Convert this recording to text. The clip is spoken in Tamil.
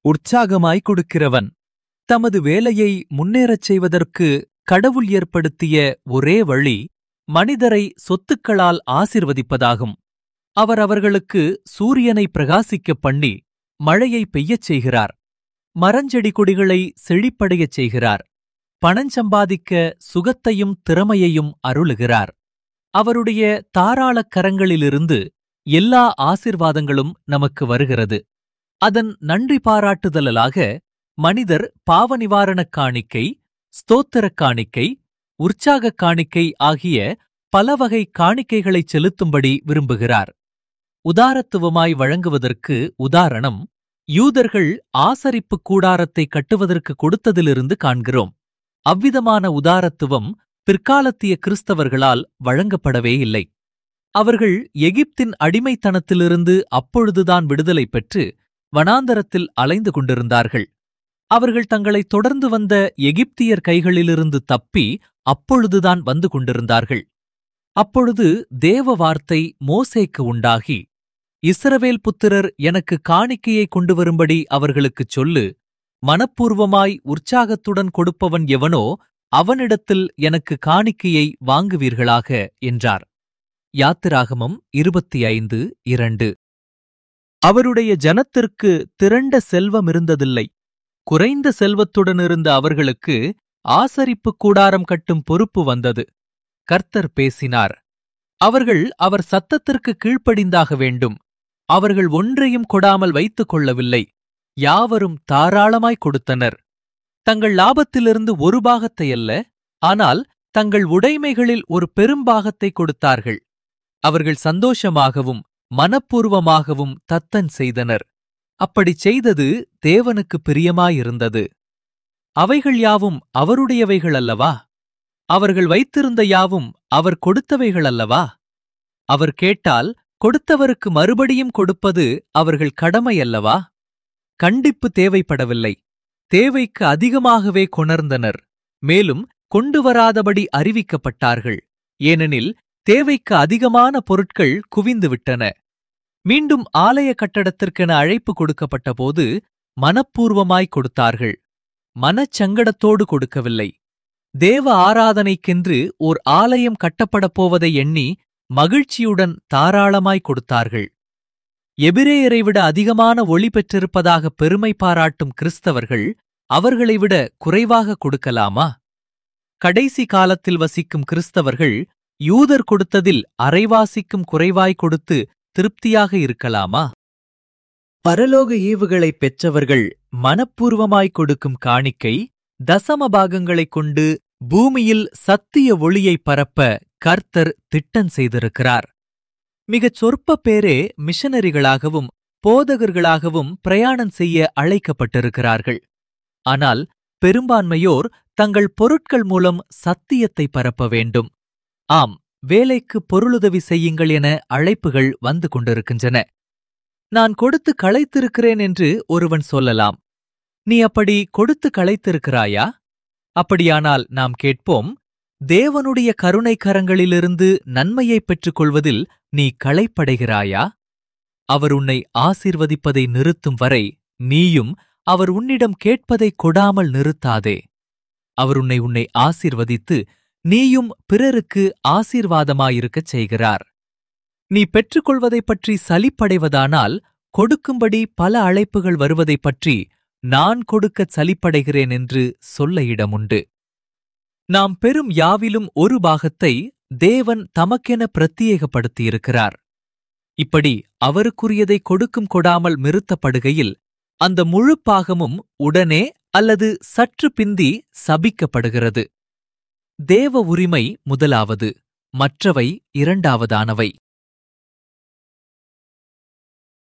உற்சாகமாய் கொடுக்கிறவன் தமது வேலையை முன்னேறச் செய்வதற்கு கடவுள் ஏற்படுத்திய ஒரே வழி மனிதரை சொத்துக்களால் ஆசிர்வதிப்பதாகும் அவர் அவர்களுக்கு சூரியனை பிரகாசிக்கப் பண்ணி மழையை பெய்யச் செய்கிறார் மரஞ்செடி கொடிகளை செழிப்படையச் செய்கிறார் பணஞ்சம்பாதிக்க சுகத்தையும் திறமையையும் அருளுகிறார் அவருடைய தாராளக் கரங்களிலிருந்து எல்லா ஆசிர்வாதங்களும் நமக்கு வருகிறது அதன் நன்றி பாராட்டுதலாக மனிதர் பாவ நிவாரணக் காணிக்கை ஸ்தோத்திரக் காணிக்கை உற்சாகக் காணிக்கை ஆகிய பல வகை காணிக்கைகளைச் செலுத்தும்படி விரும்புகிறார் உதாரத்துவமாய் வழங்குவதற்கு உதாரணம் யூதர்கள் ஆசரிப்பு கூடாரத்தை கட்டுவதற்கு கொடுத்ததிலிருந்து காண்கிறோம் அவ்விதமான உதாரத்துவம் பிற்காலத்திய கிறிஸ்தவர்களால் வழங்கப்படவே இல்லை அவர்கள் எகிப்தின் அடிமைத்தனத்திலிருந்து அப்பொழுதுதான் விடுதலை பெற்று வனாந்தரத்தில் அலைந்து கொண்டிருந்தார்கள் அவர்கள் தங்களை தொடர்ந்து வந்த எகிப்தியர் கைகளிலிருந்து தப்பி அப்பொழுதுதான் வந்து கொண்டிருந்தார்கள் அப்பொழுது தேவ வார்த்தை மோசேக்கு உண்டாகி இஸ்ரவேல் புத்திரர் எனக்கு காணிக்கையை கொண்டு வரும்படி அவர்களுக்குச் சொல்லு மனப்பூர்வமாய் உற்சாகத்துடன் கொடுப்பவன் எவனோ அவனிடத்தில் எனக்கு காணிக்கையை வாங்குவீர்களாக என்றார் யாத்திராகமம் இருபத்தி ஐந்து இரண்டு அவருடைய ஜனத்திற்கு திரண்ட செல்வம் இருந்ததில்லை குறைந்த செல்வத்துடன் இருந்த அவர்களுக்கு ஆசரிப்பு கூடாரம் கட்டும் பொறுப்பு வந்தது கர்த்தர் பேசினார் அவர்கள் அவர் சத்தத்திற்கு கீழ்ப்படிந்தாக வேண்டும் அவர்கள் ஒன்றையும் கொடாமல் வைத்துக் கொள்ளவில்லை யாவரும் தாராளமாய் கொடுத்தனர் தங்கள் லாபத்திலிருந்து ஒரு பாகத்தை அல்ல ஆனால் தங்கள் உடைமைகளில் ஒரு பெரும்பாகத்தை கொடுத்தார்கள் அவர்கள் சந்தோஷமாகவும் மனப்பூர்வமாகவும் தத்தன் செய்தனர் அப்படிச் செய்தது தேவனுக்கு பிரியமாயிருந்தது அவைகள் யாவும் அவருடையவைகள் அல்லவா அவர்கள் வைத்திருந்த யாவும் அவர் கொடுத்தவைகள் அல்லவா அவர் கேட்டால் கொடுத்தவருக்கு மறுபடியும் கொடுப்பது அவர்கள் கடமை அல்லவா கண்டிப்பு தேவைப்படவில்லை தேவைக்கு அதிகமாகவே கொணர்ந்தனர் மேலும் கொண்டு வராதபடி அறிவிக்கப்பட்டார்கள் ஏனெனில் தேவைக்கு அதிகமான பொருட்கள் குவிந்துவிட்டன மீண்டும் ஆலய கட்டடத்திற்கென அழைப்பு கொடுக்கப்பட்டபோது மனப்பூர்வமாய் கொடுத்தார்கள் மனச்சங்கடத்தோடு கொடுக்கவில்லை தேவ ஆராதனைக்கென்று ஓர் ஆலயம் கட்டப்படப் போவதை எண்ணி மகிழ்ச்சியுடன் தாராளமாய் கொடுத்தார்கள் எபிரேயரை விட அதிகமான ஒளி பெற்றிருப்பதாக பெருமை பாராட்டும் கிறிஸ்தவர்கள் அவர்களை விட குறைவாக கொடுக்கலாமா கடைசி காலத்தில் வசிக்கும் கிறிஸ்தவர்கள் யூதர் கொடுத்ததில் அரைவாசிக்கும் குறைவாய் கொடுத்து திருப்தியாக இருக்கலாமா பரலோக ஈவுகளைப் பெற்றவர்கள் மனப்பூர்வமாய் கொடுக்கும் காணிக்கை தசம பாகங்களைக் கொண்டு பூமியில் சத்திய ஒளியைப் பரப்ப கர்த்தர் திட்டம் செய்திருக்கிறார் மிகச் சொற்ப பேரே மிஷனரிகளாகவும் போதகர்களாகவும் பிரயாணம் செய்ய அழைக்கப்பட்டிருக்கிறார்கள் ஆனால் பெரும்பான்மையோர் தங்கள் பொருட்கள் மூலம் சத்தியத்தை பரப்ப வேண்டும் ஆம் வேலைக்கு பொருளுதவி செய்யுங்கள் என அழைப்புகள் வந்து கொண்டிருக்கின்றன நான் கொடுத்து களைத்திருக்கிறேன் என்று ஒருவன் சொல்லலாம் நீ அப்படி கொடுத்து களைத்திருக்கிறாயா அப்படியானால் நாம் கேட்போம் தேவனுடைய கருணை கரங்களிலிருந்து நன்மையைப் பெற்றுக் கொள்வதில் நீ களைப்படைகிறாயா அவர் உன்னை ஆசீர்வதிப்பதை நிறுத்தும் வரை நீயும் அவர் உன்னிடம் கேட்பதை கொடாமல் நிறுத்தாதே அவர் உன்னை உன்னை ஆசீர்வதித்து நீயும் பிறருக்கு ஆசீர்வாதமாயிருக்கச் செய்கிறார் நீ பெற்றுக்கொள்வதைப் பற்றி சலிப்படைவதானால் கொடுக்கும்படி பல அழைப்புகள் வருவதைப் பற்றி நான் கொடுக்கச் சலிப்படைகிறேன் என்று சொல்ல இடமுண்டு நாம் பெறும் யாவிலும் ஒரு பாகத்தை தேவன் தமக்கென பிரத்தியேகப்படுத்தியிருக்கிறார் இப்படி அவருக்குரியதை கொடுக்கும் கொடாமல் நிறுத்தப்படுகையில் அந்த முழு பாகமும் உடனே அல்லது சற்று பிந்தி சபிக்கப்படுகிறது தேவ உரிமை முதலாவது மற்றவை இரண்டாவதானவை